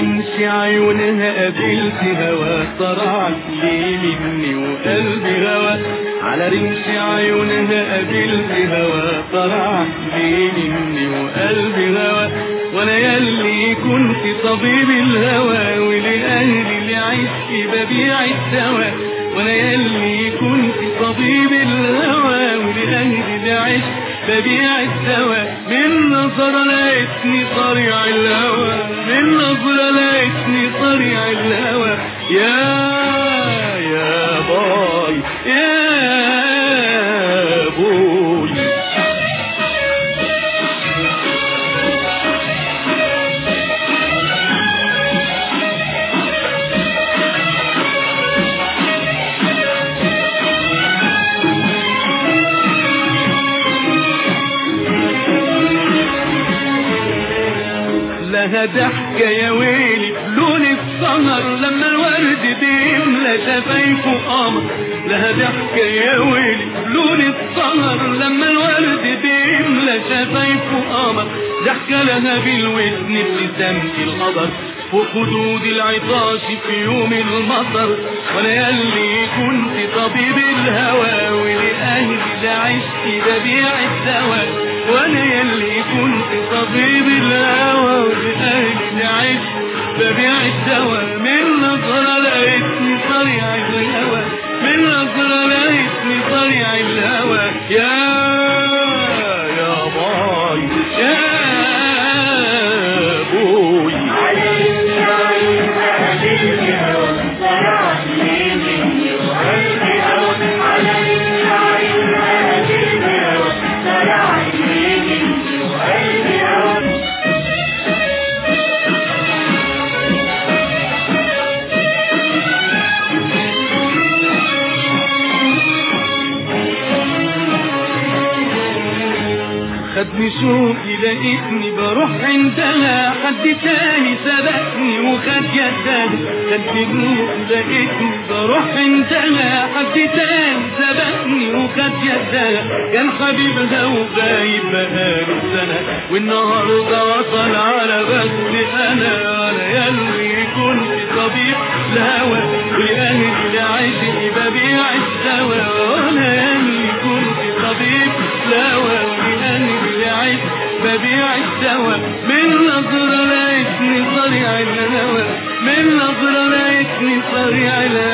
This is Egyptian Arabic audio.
رمش عيونها قابلت هوا طرعت لي مني وقلبي هوا على رمش عيونها قابلت هوا طرعت لي مني وقلبي هوا وانا ياللي كنت طبيب الهوى ولأهلي اللي عشت ببيع الدواء وانا ياللي كنت طبيب الهوى ولأهلي اللي عشت ببيع الدواء من نظرة لقيتني طريع الهوى من نظرة لقيتني طريع الهوى يا يا باي يا بوي لها ضحكة يا ويلي لون السهر لما الورد بيملى شفايفه قمر لها ضحكة يا ويلي لون السهر لما الورد بيملى شفايفه قمر ضحكة لها بالودن ابتسامة القدر وخدود العطاش في يوم المطر وانا ياللي كنت طبيب الهوى ولأهلي ده عشت ببيع الدواء وانا ياللي كنت طبيب الهوى ولأهلي عشت ببيع الدواء من نظرة لقيتني صريع الهوى من نظرة لقيتني صريع الهوى يا يا باي يا بوي خدني شوقي لقيتني بروح عندها حد تاني سبقني وخد يدها خدني شوقي لقيتني بروح عندها حد تاني سبقني وخد يدها كان حبيبها وغايب بقاله سنة والنهارده وصل على بس انا انا ياللي كنت طبيب الهوى ولأهلي لعشق ببيع الدواء وانا ياللي كنت طبيب الهوى ولأهلي لعشق ببيع الدواء من نظرة لقيتني صريع الهوى من نظرة لقيتني صريع الهوى